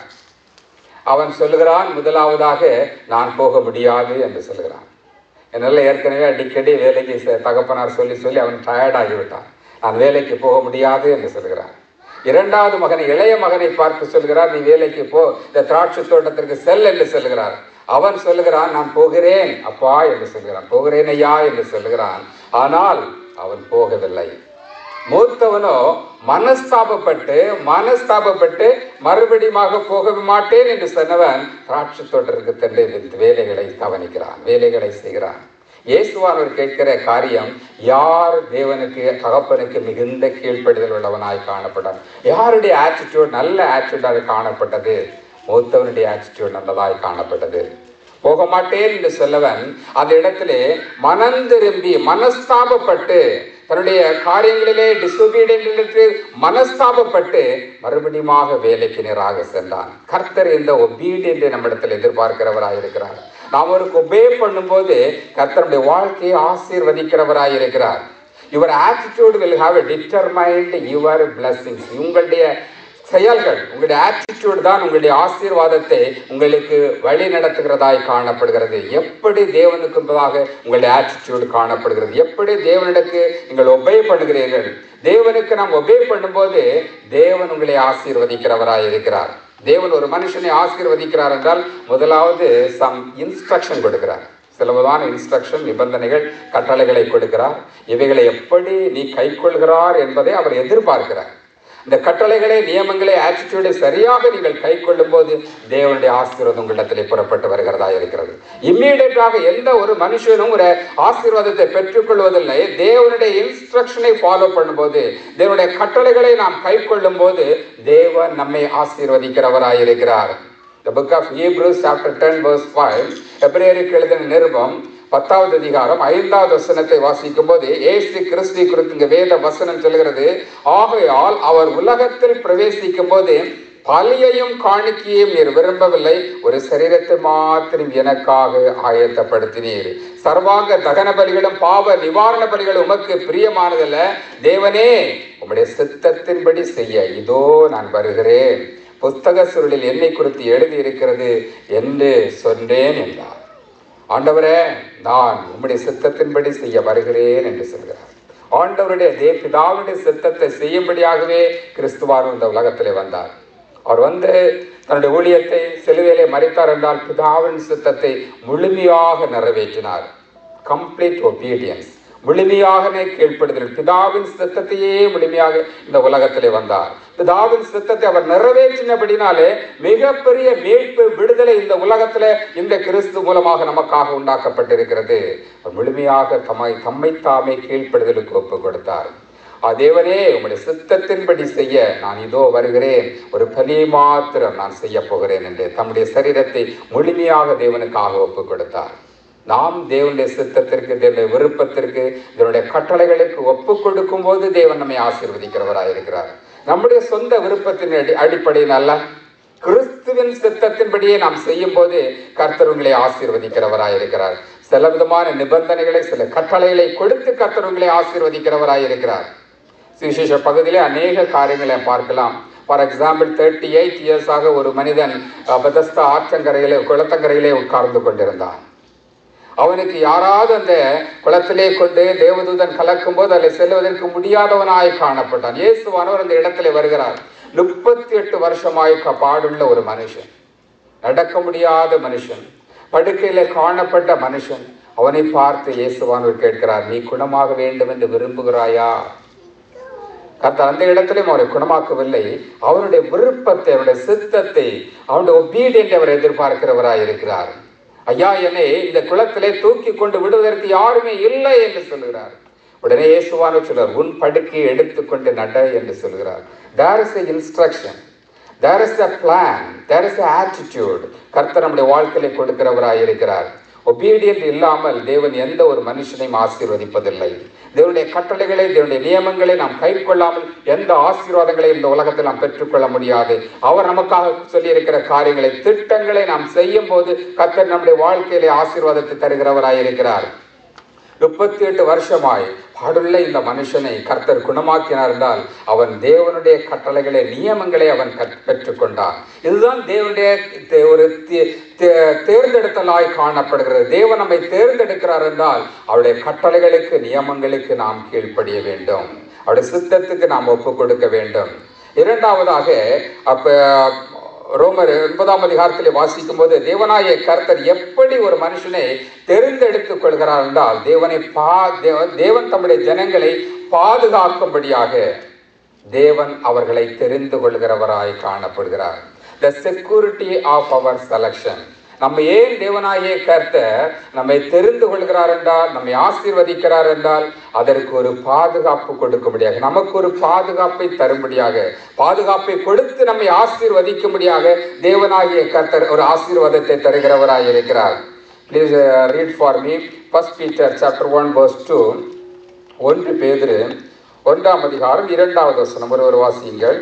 அவன் சொல்லுகிறான் முதலாவதாக நான் போக முடியாது என்று சொல்லுகிறான் என்னால் ஏற்கனவே அடிக்கடி வேலைக்கு செ- தகப்பனார் சொல்லி சொல்லி அவன் டயர்ட் ஆகிவிட்டான் நான் வேலைக்கு போக முடியாது என்று சொல்கிறான் இரண்டாவது மகனை இளைய மகனை பார்த்து சொல்கிறார் நீ வேலைக்கு போ இந்த திராட்சை தோட்டத்திற்கு செல் என்று சொல்லுகிறார் அவன் சொல்லுகிறான் நான் போகிறேன் அப்பா என்று சொல்கிறான் போகிறேன் ஐயா என்று சொல்லுகிறான் ஆனால் அவன் போகவில்லை மூத்தவனோ மனஸ்தாபப்பட்டு மனஸ்தாபப்பட்டு மறுபடியுமாக போக மாட்டேன் என்று சொன்னவன் திராட்சை தோட்டத்திற்கு தன்னை வேலைகளை கவனிக்கிறான் வேலைகளை செய்கிறான் இயேசுவானவர் கேட்கிற காரியம் யார் தேவனுக்கு தகப்பனுக்கு மிகுந்த கீழ்ப்படுதல் உள்ளவனாய் காணப்பட்டான் யாருடைய ஆட்டிடியூட் நல்ல ஆட்டிடியூடாக காணப்பட்டது மூத்தவனுடைய ஆட்டிடியூட் நல்லதாய் காணப்பட்டது போக மாட்டேன் என்று சொல்லவன் அந்த இடத்திலே மனம் திரும்பி மனஸ்தாபப்பட்டு தன்னுடைய காரியங்களிலே டிசொபீடியன்ட் என்று மனஸ்தாபப்பட்டு மறுபடியுமாக வேலைக்கு நேராக சென்றான் கர்த்தர் இந்த ஒபீடியன்ட் நம்மிடத்தில் எதிர்பார்க்கிறவராய் இருக்கிறார் நாம் அவருக்கு ஒபே பண்ணும்போது கர்த்தருடைய வாழ்க்கையை ஆசீர்வதிக்கிறவராய் இருக்கிறார் your attitude will have determined your blessings உங்களுடைய செயல்கள் உங்களுடைய ஆட்டிடியூட் தான் உங்களுடைய ஆசீர்வாதத்தை உங்களுக்கு வழி நடத்துகிறதாய் காணப்படுகிறது எப்படி தேவனுக்கு முன்பதாக உங்களுடைய ஆட்டிடியூட் காணப்படுகிறது எப்படி தேவனிடக்கு நீங்கள் ஒபே பண்ணுகிறீர்கள் தேவனுக்கு நாம் ஒபே பண்ணும்போது தேவன் உங்களை ஆசீர்வதிக்கிறவராய் இருக்கிறார் தேவன் ஒரு மனுஷனை ஆசீர்வதிக்கிறார் என்றால் முதலாவது சம் இன்ஸ்ட்ரக்ஷன் கொடுக்கிறார் சிலவதான இன்ஸ்ட்ரக்ஷன் நிபந்தனைகள் கட்டளைகளை கொடுக்கிறார் இவைகளை எப்படி நீ கைக்கொள்கிறார் என்பதை அவர் எதிர்பார்க்கிறார் இந்த கட்டளைகளை நியமங்களை ஆட்டிடியூடை சரியாக நீங்கள் கை கொள்ளும் போது தேவனுடைய ஆசீர்வாதம் உங்களிடத்திலே புறப்பட்டு வருகிறதா இருக்கிறது இம்மீடியட்டாக எந்த ஒரு மனுஷனும் ஒரு ஆசீர்வாதத்தை பெற்றுக்கொள்வதில்லை தேவனுடைய இன்ஸ்ட்ரக்ஷனை ஃபாலோ பண்ணும்போது தேவனுடைய கட்டளைகளை நாம் கை கொள்ளும் போது தேவன் நம்மை ஆசீர்வதிக்கிறவராய் இருக்கிறார் The book of Hebrews chapter 10 verse 5 எபிரேயருக்கு எழுதின நிருபம் பத்தாவது அதிகாரம் ஐந்தாவது வசனத்தை வாசிக்கும் போது ஏசு கிறிஸ்து குறித்து இங்க வேத வசனம் சொல்கிறது ஆகையால் அவர் உலகத்தில் பிரவேசிக்கும் போது பலியையும் காணிக்கையும் நீர் விரும்பவில்லை ஒரு சரீரத்தை மாத்திரம் எனக்காக ஆயத்தப்படுத்தினீர் சர்வாங்க தகன பலிகளும் பாவ நிவாரண பலிகளும் உமக்கு பிரியமானதல்ல தேவனே உம்முடைய சித்தத்தின்படி செய்ய இதோ நான் வருகிறேன் புஸ்தக சுருளில் என்னை குறித்து எழுதி இருக்கிறது என்று சொன்னேன் என்றார் ஆண்டவரே நான் உம்முடைய சித்தத்தின்படி செய்ய வருகிறேன் என்று சொல்கிறார் ஆண்டவருடைய தே பிதாவுடைய சித்தத்தை செய்யும்படியாகவே கிறிஸ்துவாரும் இந்த உலகத்திலே வந்தார் அவர் வந்து தன்னுடைய ஊழியத்தை சிலுவையிலே மறித்தார் என்றால் பிதாவின் சித்தத்தை முழுமையாக நிறைவேற்றினார் கம்ப்ளீட் ஒபீடியன்ஸ் முழுமையாக கீழ்ப்படுதல் பிதாவின் சித்தத்தையே முழுமையாக இந்த உலகத்திலே வந்தார் பிதாவின் சித்தத்தை அவர் நிறைவேற்றினபடினாலே மிகப்பெரிய மீட்பு விடுதலை இந்த உலகத்திலே இந்த கிறிஸ்து மூலமாக நமக்காக உண்டாக்கப்பட்டிருக்கிறது அவர் முழுமையாக தம்மை தம்மை தாமே கீழ்ப்படுதலுக்கு ஒப்பு கொடுத்தார் ஆ, தேவனே உம்முடைய சித்தத்தின்படி செய்ய நான் இதோ வருகிறேன் ஒரு பலி மாத்திரம் நான் செய்ய போகிறேன் என்று தம்முடைய சரீரத்தை முழுமையாக தேவனுக்காக ஒப்பு கொடுத்தார் நாம் தேவனுடைய சித்தத்திற்கு தேவனுடைய விருப்பத்திற்கு தேவனுடைய கட்டளைகளுக்கு ஒப்பு கொடுக்கும் போது தேவன் நம்மை ஆசீர்வதிக்கிறவராக இருக்கிறார் நம்முடைய சொந்த விருப்பத்தின் அடி அடிப்படையில் அல்ல கிறிஸ்துவின் சித்தத்தின்படியே நாம் செய்யும் போது கர்த்தர் உங்களை ஆசீர்வதிக்கிறவராய் இருக்கிறார் சில விதமான நிபந்தனைகளை சில கட்டளைகளை கொடுத்து கர்த்தர் உங்களை ஆசீர்வதிக்கிறவராய் இருக்கிறார் சுவிசேஷ பகுதியிலே அநேக காரியங்களை பார்க்கலாம் ஃபார் எக்ஸாம்பிள் தேர்ட்டி எயிட் இயர்ஸாக ஒரு மனிதன் அஹ், பெதஸ்தா ஆற்றங்கரையிலே குளத்தங்கரையிலே உட்கார்ந்து கொண்டிருந்தான் அவனுக்கு யாராவது அந்த குளத்திலே கொண்டு தேவதூதன் கலக்கும் போது அதில் செல்வதற்கு முடியாதவனாய் காணப்பட்டான் இயேசுவானவர் அந்த இடத்திலே வருகிறார் முப்பத்தி எட்டு வருஷமாய் க- பாடுள்ள ஒரு மனுஷன் நடக்க முடியாத மனுஷன் படுக்கையில காணப்பட்ட மனுஷன் அவனை பார்த்து இயேசுவானவர் கேட்கிறார் நீ குணமாக வேண்டும் என்று விரும்புகிறாயா கர்த்தர் அந்த இடத்திலும் அவரை குணமாக்கவில்லை அவருடைய விருப்பத்தை அவருடைய சித்தத்தை அவனுடைய ஒபீடியன்ட் அவர் எதிர்பார்க்கிறவராய் இருக்கிறார் ஐயா என்னை இந்த குளத்திலே தூக்கி கொண்டு விடுவதற்கு யாருமே இல்லை என்று சொல்கிறார் உடனே இயேசுவான சொல்றார் உன் படுக்கையை எடுத்துக்கொண்டு நட என்று சொல்கிறார் there is instruction there is a plan there is attitude கர்த்தர் நம்முடைய வாழ்க்கையில கொடுக்கிறவராய் இருக்கிறார் ஒபீடியன்ட் இல்லாமல் தேவன் எந்த ஒரு மனுஷனையும் ஆசீர்வதிப்பதில்லை தேவனுடைய கட்டளைகளை தேவனுடைய நியமங்களை நாம் கை கொள்ளாமல் எந்த ஆசீர்வாதங்களை இந்த உலகத்தில் நாம் பெற்றுக்கொள்ள முடியாது அவர் நமக்காக சொல்லியிருக்கிற காரியங்களை திட்டங்களை நாம் செய்யும் போது கர்த்தர் நம்முடைய வாழ்க்கையிலே ஆசீர்வாதத்தை தருகிறவராய் இருக்கிறார் முப்பத்தி எட்டு வருஷமாய் பாடுள்ள இந்த மனுஷனை கர்த்தர் குணமாக்கினார் என்றால் அவன் தேவனுடைய கட்டளைகளை நியமங்களை அவன் கற்- பெற்றுக்கொண்டான் இதுதான் தேவனுடைய தே- ஒரு தே- தே- தேர்ந்தெடுத்தலாய் காணப்படுகிறது தேவன் நம்மை தேர்ந்தெடுக்கிறார் என்றால் அவருடைய கட்டளைகளுக்கு நியமங்களுக்கு நாம் கீழ்ப்படிய வேண்டும் அவருடைய சித்தத்துக்கு நாம் ஒப்பு கொடுக்க வேண்டும் இரண்டாவதாக அப்ப ரோமர் ஒன்பதாம் அதிகாரத்திலே வாசிக்கும் போது தேவனாய கர்த்தர் எப்படி ஒரு மனுஷனை தெரிந்தெடுத்துக் கொள்கிறார் என்றால் தேவனை பா தேவ- தேவன் தம்முடைய ஜனங்களை பாதுகாக்கும்படியாக தேவன் அவர்களை தெரிந்து கொள்கிறவராய் காணப்படுகிறார் த செக்யூரிட்டி ஆஃப் அவர் செலக்ஷன் நம்ம ஏன் தேவனாயே கர்த்தர் நம்மை தெரிந்து கொள்கிறார் என்றால் நம்மை ஆசீர்வதிக்கிறார் என்றால் அதற்கு ஒரு பாதுகாப்பு கொடுக்கும்படியாக நமக்கு ஒரு பாதுகாப்பை தரும்படியாக பாதுகாப்பை கொடுத்து நம்மை ஆசீர்வதிக்கும்படியாக தேவனாகிய கர்த்தர் ஒரு ஆசீர்வாதத்தை தருகிறவராய் இருக்கிறார் please read for me first Peter chapter one verse two ஒன்று பேதுரு ஒன்றாம் அதிகாரம் இரண்டாவது வசனம் ஒருவர் வாசியுங்கள்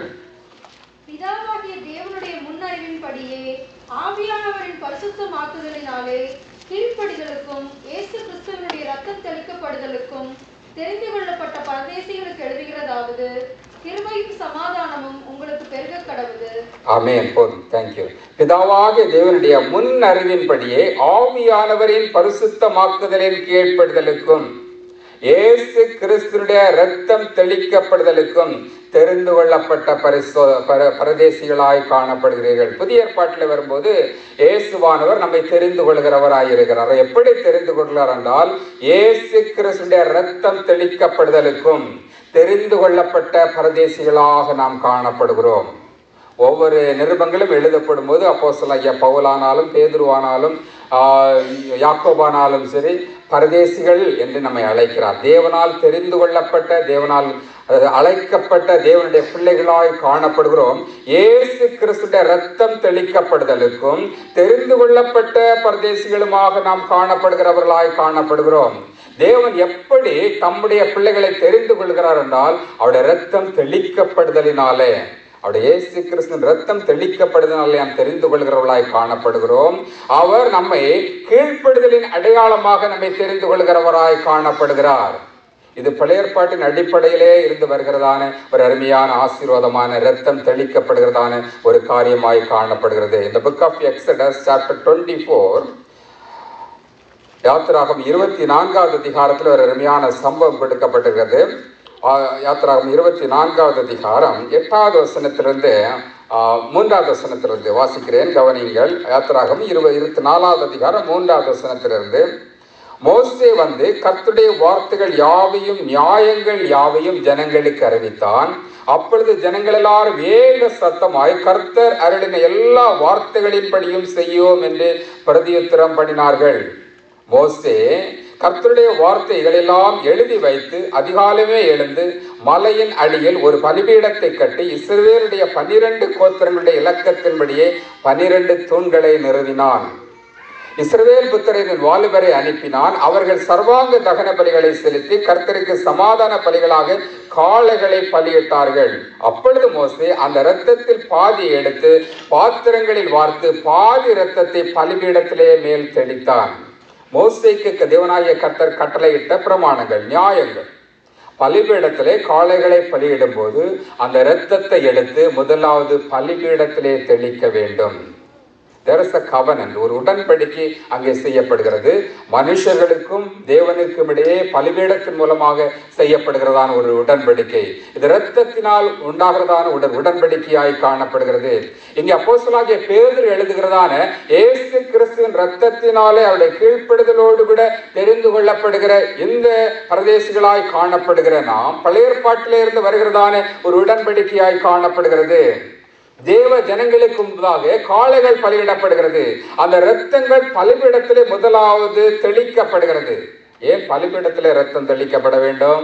பிதாவாகிய தேவனுடைய முன்னறிவின்படியே ஆவியானவரின் பரிசுத்தமாக்குதலினாலே கீழ்ப்படிதலுக்கும் இயேசு கிறிஸ்துவனுடைய ரத்தம் தெளிக்கப்படுதலுக்கும் தெரிந்து கொள்ளப்பட்ட பரதேசிகளுக்கு எழுதுகிறதாவது கிருபையும் சமாதானமும் உங்களுக்கு பெருக கடவுது ஆமென் போதும் தேங்க்யூ பிதாவாகிய தேவனுடைய முன் அறிவின்படியே ஆவியானவரின் பரிசுத்தமாக்குதலின் கீழ்ப்படுதலுக்கும் இயேசு கிறிஸ்துடைய ரத்தம் தெளிக்கப்படுதலுக்கும் தெரிந்து கொள்ளப்பட்ட பரிசோ பர பரதேசிகளாய் காணப்படுகிறீர்கள் புதிய ஏற்பாட்டில் வரும்போது இயேசுவானவர் நம்மை தெரிந்து கொள்கிறவராய் இருக்கிறார் எப்படி தெரிந்து கொள்கிறார் என்றால் இயேசு கிறிஸ்துடைய ரத்தம் தெளிக்கப்படுதலுக்கும் தெரிந்து கொள்ளப்பட்ட பரதேசிகளாக நாம் காணப்படுகிறோம் ஒவ்வொரு நிருபங்களும் எழுதப்படும் போது அப்போ ஐயா பவுலானாலும் பேதுருவானாலும் ஆஹ், யாக்கோபானாலும் சரி பரதேசிகள் என்று நம்மை அழைக்கிறார் தேவனால் தெரிந்து கொள்ளப்பட்ட தேவனால் அஹ், அழைக்கப்பட்ட தேவனுடைய பிள்ளைகளாய் காணப்படுகிறோம் இயேசு கிறிஸ்துடைய ரத்தம் தெளிக்கப்படுதலுக்கும் தெரிந்து கொள்ளப்பட்ட பரதேசிகளுமாக நாம் காணப்படுகிறவர்களாய் காணப்படுகிறோம் தேவன் எப்படி தம்முடைய பிள்ளைகளை தெரிந்து கொள்கிறார் என்றால் அவருடைய ரத்தம் தெளிக்கப்படுதலினாலே அவருடைய இயேசு கிறிஸ்துவின் ரத்தம் தெளிக்கப்படுதனாலே நாம் தெரிந்து கொள்கிறவர்களாய் காணப்படுகிறோம் அவர் நம்மை கீழ்ப்படுதலின் அடையாளமாக நம்மை தெரிந்து கொள்கிறவராய் காணப்படுகிறார் இது பழைய ஏற்பாட்டின் அடிப்படையிலே இருந்து வருகிறதான ஒரு அருமையான ஆசீர்வாதமான ரத்தம் தெளிக்கப்படுகிறதான ஒரு காரியமாய் காணப்படுகிறது இந்த book of Exodus chapter twenty four யாத்திராகம் இருபத்தி நான்காவது அதிகாரத்தில் ஒரு அருமையான சம்பவம் கொடுக்கப்பட்டிருக்கிறது ஆ, யாத்திராகம் இருபத்தி நான்காவது அதிகாரம் எட்டாவது வசனத்திலிருந்து ஆஹ், மூன்றாவது வசனத்திலிருந்து வாசிக்கிறேன் கவனிங்கள் யாத்திராகம் இருபது இருபத்தி நாலாவது அதிகாரம் மூன்றாவது வசனத்திலிருந்து மோசே வந்து கர்த்தருடைய வார்த்தைகள் யாவையும் நியாயங்கள் யாவையும் ஜனங்களுக்கு அறிவித்தான் அப்பொழுது ஜனங்கள் எல்லாரும் ஏக சத்தமாய் கர்த்தர் அருளின எல்லா வார்த்தைகளின்படியும் செய்யோம் என்று பிரதியுத்தரம் பண்ணினார்கள் மோசே கர்த்தருடைய வார்த்தைகள் எல்லாம் எழுதி வைத்து அதிகாலமே எழுந்து மலையின் அடியில் ஒரு பலிபீடத்தை கட்டி இஸ்ரவேலுடைய பன்னிரண்டு கோத்திரங்களுடைய இலக்கத்தின்படியே பன்னிரண்டு தூண்களை நிறுவினான் இஸ்ரவேல் புத்திரரின் வாலிபரை அனுப்பினான் அவர்கள் சர்வாங்க தகன பலிகளை செலுத்தி கர்த்தருக்கு சமாதான பலிகளாக காளைகளை பலியிட்டார்கள் அப்பொழுது மோசே அந்த இரத்தத்தில் பாதி எடுத்து பாத்திரங்களில் வார்த்து பாதி இரத்தத்தை பலிபீடத்திலே மேல் தெளித்தான் மோசேக்கு தேவனாகிய கர்த்தர் கட்டளையிட்ட பிரமாணங்கள் நியாயங்கள் பலிபீடத்திலே காளைகளை பலியிடும் போது அந்த இரத்தத்தை எடுத்து முதலாவது பலிபீடத்திலே தெளிக்க வேண்டும் there is a covenant ஒரு உடன்படிக்கை அங்கே செய்யப்படுகிறது மனுஷர்களுக்கும் தேவனுக்கும் இடையே பலிபீடத்தின் மூலமாக செய்யப்படுகிறதான ஒரு உடன்படிக்கை இது இரத்தத்தினால் உண்டாகிறதான உடன் உடன்படிக்கையாய் காணப்படுகிறது இங்கே அப்போஸ்தலனாகிய பேதுரு எழுதுகிறதான இயேசு கிறிஸ்துவின் இரத்தத்தினாலே அவருடைய கீழ்ப்படுதலோடு கூட தெரிந்து கொள்ளப்படுகிற இந்த பிரதேசிகளாய் காணப்படுகிற நாம் பழைய ஏற்பாட்டிலே இருந்து வருகிறதான ஒரு உடன்படிக்கையாய் காணப்படுகிறது தேவ ஜனங்களுக்கு முன்பதாக காளைகள் பலியிடப்படுகிறது அந்த இரத்தங்கள் பலிபீடத்திலே முதலாவது தெளிக்கப்படுகிறது ஏன் பலிபீடத்திலே ரத்தம் தெளிக்கப்பட வேண்டும்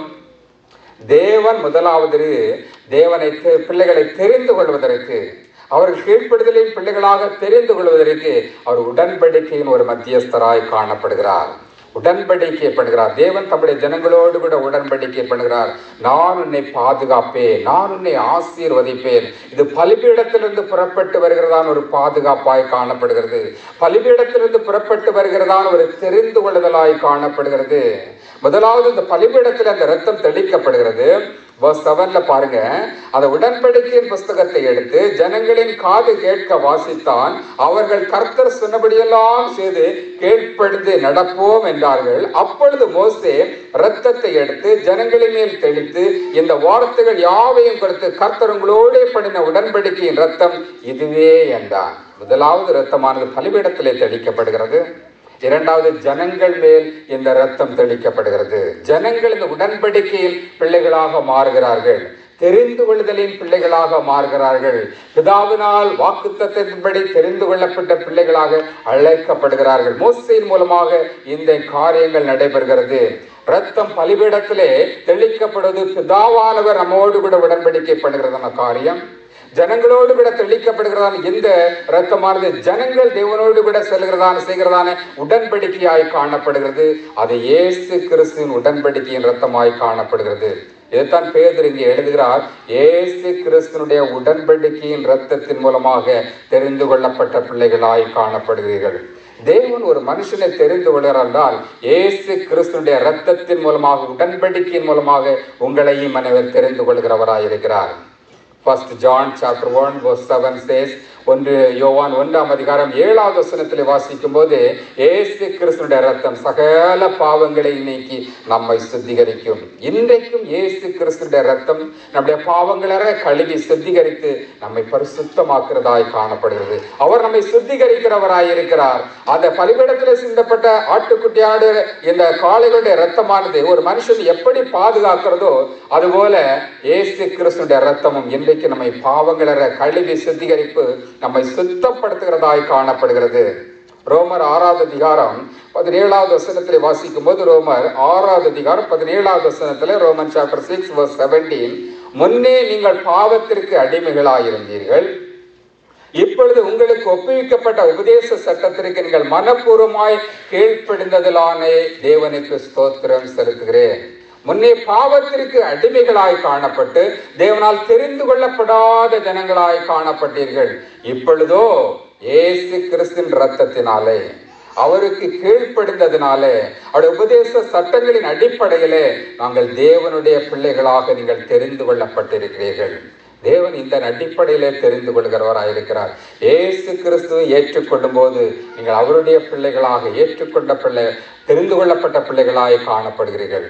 தேவன் முதலாவது தேவனை தெ- பிள்ளைகளை தெரிந்து கொள்வதற்கு அவர்கள் கீழ்ப்படுதலின் பிள்ளைகளாக தெரிந்து கொள்வதற்கு அவர் உடன்படிக்கையின் ஒரு மத்தியஸ்தராய் காணப்படுகிறார் உடன்படிக்கை பண்ணுகிறார் தேவன் தம்முடைய ஜனங்களோடு கூட உடன்படிக்கை பண்ணுகிறார் நான் உன்னை பாதுகாப்பேன் நான் உன்னை ஆசீர்வதிப்பேன் இது பலிபீடத்திலிருந்து புறப்பட்டு வருகிறதான ஒரு பாதுகாப்பாய் காணப்படுகிறது பலிபீடத்திலிருந்து புறப்பட்டு வருகிறதான ஒரு தெரிந்து கொள்ளுதலாய் காணப்படுகிறது முதலாவது இந்த பலிபீடத்தில் அந்த ரத்தம் தெளிக்கப்படுகிறது verse 7 ல பாருங்க அந்த உடன்படிக்கையின் புஸ்தகத்தை எடுத்து ஜனங்களின் காது கேட்க வாசித்தான் அவர்கள் கர்த்தர் சொன்னபடியெல்லாம் செய்து கேட்படுத்து நடப்போம் என்றார்கள் அப்பொழுது மோசே இரத்தத்தை எடுத்து ஜனங்களின் மேல் தெளித்து இந்த வார்த்தைகள் யாவையும் கொடுத்து கர்த்தர் உங்களோடே பண்ணின உடன்படிக்கையின் ரத்தம் இதுவே என்றான் முதலாவது இரத்தமானது பலிபீடத்திலே தெளிக்கப்படுகிறது இரண்டாவது ஜனங்கள் மேல் இந்த ரத்தம் தெளிக்கப்படுகிறது ஜனங்கள் இந்த உடன்படிக்கையில் பிள்ளைகளாக மாறுகிறார்கள் தெரிந்து கொள்ளுதலின் பிள்ளைகளாக மாறுகிறார்கள் பிதாவினால் வாக்குத்தத்தின்படி தெரிந்து கொள்ளப்பட்ட பிள்ளைகளாக அழைக்கப்படுகிறார்கள் மோசையின் மூலமாக இந்த காரியங்கள் நடைபெறுகிறது ரத்தம் பலிபீடத்திலே தெளிக்கப்படுவது பிதாவானவர் நம்மோடு கூட உடன்படிக்கை பண்ணுகிறதான காரியம் ஜனங்களோடு கூட தெளிக்கப்படுகிறதான இந்த இரத்தமானது ஜனங்கள் தேவனோடு கூட செல்கிறதான செய்கிறதான உடன்படிக்கையாய் காணப்படுகிறது அது இயேசு கிறிஸ்துவின் உடன்படிக்கையின் இரத்தமாய் காணப்படுகிறது இதைத்தான் பேதர் இங்கே எழுதுகிறார் இயேசு கிறிஸ்துனுடைய உடன்படிக்கையின் இரத்தத்தின் மூலமாக தெரிந்து கொள்ளப்பட்ட பிள்ளைகளாய் காணப்படுகிறீர்கள் தேவன் ஒரு மனுஷனை தெரிந்து கொள்கிறார் என்றால் இயேசு கிறிஸ்துனுடைய இரத்தத்தின் மூலமாக உடன்படிக்கையின் மூலமாக உங்களையும் மனைவர் தெரிந்து கொள்கிறவராய் இருக்கிறார் first John chapter one verse seven says ஒன்று யோவான் ஒன்றாம் அதிகாரம் ஏழாவது வசனத்தில் வாசிக்கும் போது ஏசு கிறிஸ்துடைய ரத்தம் சகல பாவங்களை நீக்கி நம்மை சுத்திகரிக்கும் இன்றைக்கும் இயேசு கிறிஸ்துடைய ரத்தம் நம்முடைய பாவங்களற கழுவி சுத்திகரித்து நம்மை பரிசுத்தமாக்குறதாய் காணப்படுகிறது அவர் நம்மை சுத்திகரிக்கிறவராய் இருக்கிறார் அந்த பலிபீடத்தில் சிந்தப்பட்ட ஆட்டுக்குட்டியாடு இந்த காளைகளுடைய ரத்தமானது ஒரு மனுஷன் எப்படி பாதுகாக்கிறதோ அதுபோல இயேசு கிறிஸ்துடைய ரத்தமும் இன்றைக்கு நம்மை பாவங்களற கழுவி சுத்திகரிப்பு நம்மை சுத்தப்படுத்துகிறதாய் காணப்படுகிறது ரோமர் ஆறாவது அதிகாரம் பதினேழாவது வசனத்திலே வாசிக்கும் போது ரோமர் ஆறாவது அதிகாரம் பதினேழாவது வசனத்திலே Roman chapter six verse seventeen முன்னே நீங்கள் பாவத்திற்கு அடிமைகளாயிருந்தீர்கள் இப்பொழுது உங்களுக்கு ஒப்புவிக்கப்பட்ட உபதேச சட்டத்திற்கு நீங்கள் மனப்பூர்வமாய் கீழ்ப்படிந்ததிலானே தேவனுக்கு ஸ்தோத்திரம் செலுத்துகிறேன் முன்னே பாவத்திற்கு அடிமைகளாய் காணப்பட்டு தேவனால் தெரிந்து கொள்ளப்படாத ஜனங்களாய் காணப்பட்டீர்கள் இப்பொழுதோ இயேசு கிறிஸ்தின் ரத்தத்தினாலே அவருக்கு கீழ்ப்படிந்ததினாலே அவருடைய உபதேச சட்டங்களின் அடிப்படையிலே நாங்கள் தேவனுடைய பிள்ளைகளாக நீங்கள் தெரிந்து கொள்ளப்பட்டிருக்கிறீர்கள் தேவன் இந்த அடிப்படையிலே தெரிந்து கொள்கிறவராயிருக்கிறார் இயேசு கிறிஸ்துவை ஏற்றுக்கொள்ளும் போது நீங்கள் அவருடைய பிள்ளைகளாக ஏற்றுக்கொண்ட பிள்ளை தெரிந்து கொள்ளப்பட்ட பிள்ளைகளாய் காணப்படுகிறீர்கள்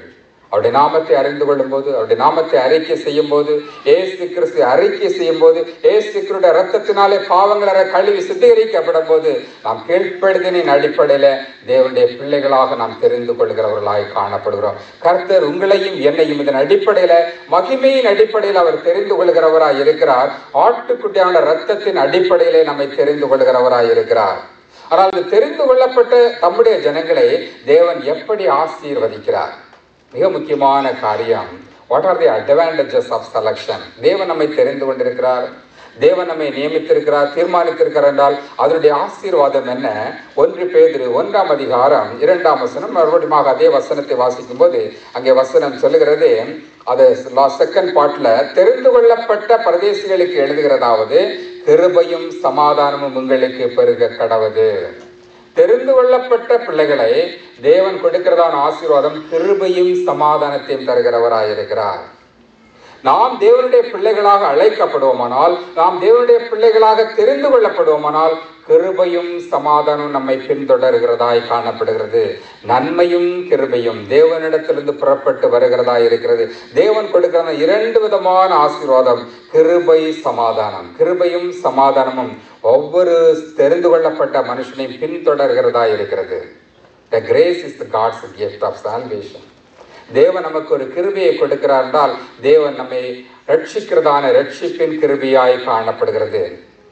அவருடைய நாமத்தை அறிந்து கொள்ளும் போது அவருடைய நாமத்தை அறிக்கை செய்யும் போது ஏசு கிறிஸ்து அறிக்கை செய்யும் போது ஏசு கிறிஸ்துடைய ரத்தத்தினாலே பாவங்கள கழுவி சுத்திகரிக்கப்படும் போது நாம் கீழ்ப்படுதலின் அடிப்படையில தேவனுடைய பிள்ளைகளாக நாம் தெரிந்து கொள்கிறவர்களாய் காணப்படுகிறோம் கர்த்தர் உங்களையும் என்னையும் இதன் அடிப்படையில மகிமையின் அடிப்படையில் அவர் தெரிந்து கொள்கிறவராய் இருக்கிறார் ஆட்டுக்குட்டியான ரத்தத்தின் அடிப்படையிலே நம்மை தெரிந்து கொள்கிறவராய் இருக்கிறார் ஆனால் இந்த தெரிந்து கொள்ளப்பட்ட தம்முடைய ஜனங்களை தேவன் எப்படி ஆசீர்வதிக்கிறார் மிக முக்கியமான காரியம் what are the advantages of selection தேவன் நம்மை தெரிந்து கொண்டிருக்கிறார் தேவன் நம்மை நியமித்திருக்கிறார் தீர்மானித்திருக்கிறார் என்றால் அதனுடைய ஆசீர்வாதம் என்ன ஒன்று பேதிரு ஒன்றாம் அதிகாரம் இரண்டாம் வசனம் மறுபடியும் அதே வசனத்தை வாசிக்கும் போது அங்கே வசனம் சொல்லுகிறது அது செகண்ட் பார்ட்ல தெரிந்து கொள்ளப்பட்ட பிரதேசிகளுக்கு எழுதுகிறதாவது கிருபையும் சமாதானமும் உங்களுக்கு பெருக கடவுது தெரிந்து கொள்ளப்பட்ட பிள்ளைகளை தேவன் கொடுக்கிறதான ஆசீர்வாதம் கிருபையும் சமாதானத்தையும் தருகிறவராயிருக்கிறார் நாம் தேவனுடைய பிள்ளைகளாக அழைக்கப்படுவோமானால் நாம் தேவனுடைய பிள்ளைகளாக தெரிந்து கொள்ளப்படுவோமானால் கிருபையும் சமாதானம் நம்மை பின்தொடர்கிறதாய் காணப்படுகிறது நன்மையும் கிருபையும் தேவனிடத்திலிருந்து புறப்பட்டு வருகிறதாய் இருக்கிறது தேவன் கொடுக்கிற இரண்டு விதமான ஆசீர்வாதம் கிருபை சமாதானம் கிருபையும் சமாதானமும் ஒவ்வொரு தெரிந்து கொள்ளப்பட்ட மனுஷனையும் பின்தொடர்கிறதாய் இருக்கிறது the grace is the God's gift of salvation தேவன் நமக்கு ஒரு கிருபையை கொடுக்கிறார் என்றால் தேவன் நம்மை ரட்சிக்கிறதான ரட்சிப்பின் கிருபியாய் காணப்படுகிறது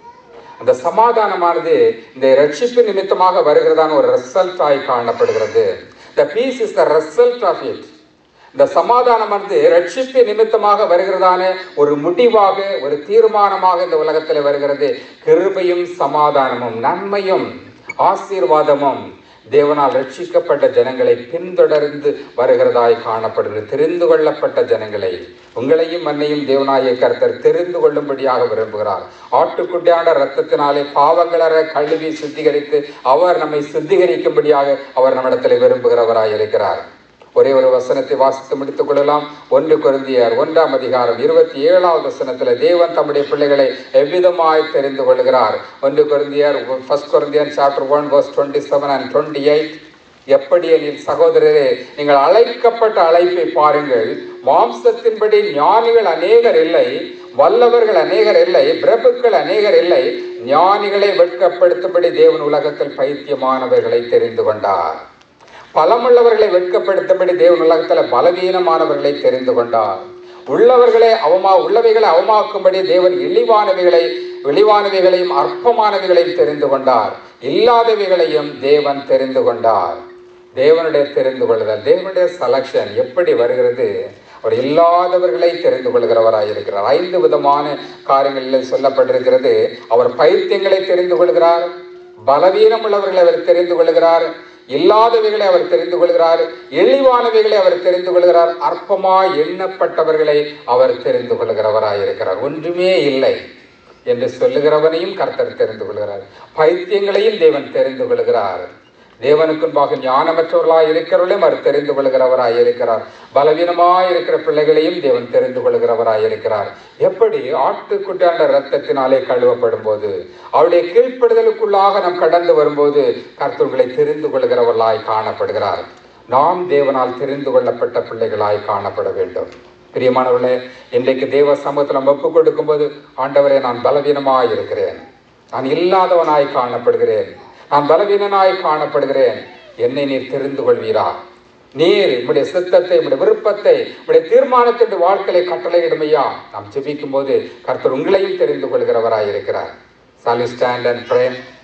அந்த சமாதானமானது இந்த ரட்சிப்பு நிமித்தமாக வருகிறதான ஒரு ரிசல்ட் ஆய் காணப்படுகிறது the peace is the result of it இந்த சமாதானமானது ரட்சிப்பு நிமித்தமாக வருகிறதான ஒரு முடிவாக ஒரு தீர்மானமாக இந்த உலகத்தில் வருகிறது கிருபையும் சமாதானமும் நன்மையும் ஆசீர்வாதமும் தேவனால் ரட்சிக்கப்பட்ட ஜனங்களை பின்தொடர்ந்து வருகிறதாய் காணப்படுகிறது தெரிந்து கொள்ளப்பட்ட ஜனங்களை உங்களையும் மன்னையும் தேவனாய கர்த்தர் தெரிந்து கொள்ளும்படியாக விரும்புகிறார் ஆட்டுக்குட்டியான ரத்தத்தினாலே பாவங்களற கழுவி சுத்திகரித்து அவர் நம்மை சுத்திகரிக்கும்படியாக அவர் நம்மிடத்தில் விரும்புகிறவராய் இருக்கிறார் ஒரே ஒரு வசனத்தை வாசித்து முடித்துக் கொள்ளலாம் ஒன்று குருந்தியர் ஒன்றாம் அதிகாரம் இருபத்தி ஏழாவது வசனத்துல தேவன் தம்முடைய பிள்ளைகளை எவ்விதமாய் தெரிந்து கொள்கிறார் ஒன்று குருந்தியர் ஃபர்ஸ்ட் குருந்தியர் chapter one verse twenty seven and twenty eight எப்படி எனில் சகோதரரே நீங்கள் அழைக்கப்பட்ட அழைப்பை பாருங்கள் மாம்சத்தின்படி ஞானிகள் அநேகர் இல்லை வல்லவர்கள் அநேகர் இல்லை பிரபுக்கள் அநேகர் இல்லை ஞானிகளை வெட்கப்படுத்தும்படி தேவன் உலகத்தில் பைத்தியமானவர்களை தெரிந்து கொண்டார் பலமுள்ளவர்களை வெட்கப்படுத்தும்படி தேவன் உலகத்தில் பலவீனமானவர்களை தெரிந்து கொண்டார் உள்ளவர்களை அவமா உள்ளவைகளை அவமாக்கும்படி தேவன் இழிவானவைகளை இழிவானவைகளையும் அற்பமானவைகளையும் தெரிந்து கொண்டார் இல்லாதவைகளையும் தேவன் தெரிந்து கொண்டார் தேவனுடைய தெரிந்து கொள்ளுதல் தேவனுடைய செலக்ஷன் எப்படி வருகிறது அவர் இல்லாதவர்களை தெரிந்து கொள்கிறவராய் இருக்கிறார் ஐந்து விதமான காரியங்களில் சொல்லப்பட்டிருக்கிறது அவர் பைத்தியங்களை தெரிந்து கொள்கிறார் பலவீனம் உள்ளவர்களை அவர் தெரிந்து கொள்கிறார் இல்லாதவைகளை அவர் தெரிந்து கொள்கிறார் இழிவானவைகளை அவர் தெரிந்து கொள்கிறார் அற்பமாய் எண்ணப்பட்டவர்களை அவர் தெரிந்து கொள்கிறவராய் இருக்கிறார் ஒன்றுமே இல்லை என்று சொல்லுகிறவனையும் கர்த்தர் தெரிந்து கொள்கிறார் பைத்தியங்களையும் தேவன் தெரிந்து கொள்கிறார் தேவனுக்குன்பாக ஞானமற்றவர்களாய் இருக்கிறவர்களையும் அவர் தெரிந்து கொள்கிறவராய் இருக்கிறார் பலவீனமாய் இருக்கிற பிள்ளைகளையும் தேவன் தெரிந்து கொள்கிறவராய் இருக்கிறார் எப்படி ஆட்டுக்குட்டாண்ட ரத்தத்தினாலே கழுவப்படும் போது அவருடைய கீழ்ப்படுதலுக்குள்ளாக நாம் கடந்து வரும்போது கர்த்தர்களை தெரிந்து கொள்கிறவர்களாய் காணப்படுகிறார் நாம் தேவனால் தெரிந்து கொள்ளப்பட்ட பிள்ளைகளாய் காணப்பட வேண்டும் பிரியமானவர்களே இன்றைக்கு தேவ சமூகத்தில் நம்ம ஒப்புக் கொடுக்கும்போது ஆண்டவரே நான் பலவீனமாய் இருக்கிறேன் நான் இல்லாதவனாய் காணப்படுகிறேன் நான் பலவீனனாய் காணப்படுகிறேன் என்னை நீர் தெரிந்து கொள்வீரா நீர் உம்முடைய சித்தத்தை உம்முடைய விருப்பத்தை உம்முடைய தீர்மானத்தின் வாழ்க்கையை கட்டளையிடுமையா நாம் ஜெபிக்கும் போது கர்த்தர் உங்களையும் தெரிந்து கொள்கிறவராய் இருக்கிறார் சாலி ஸ்டாண்ட் அண்ட் பிரேம்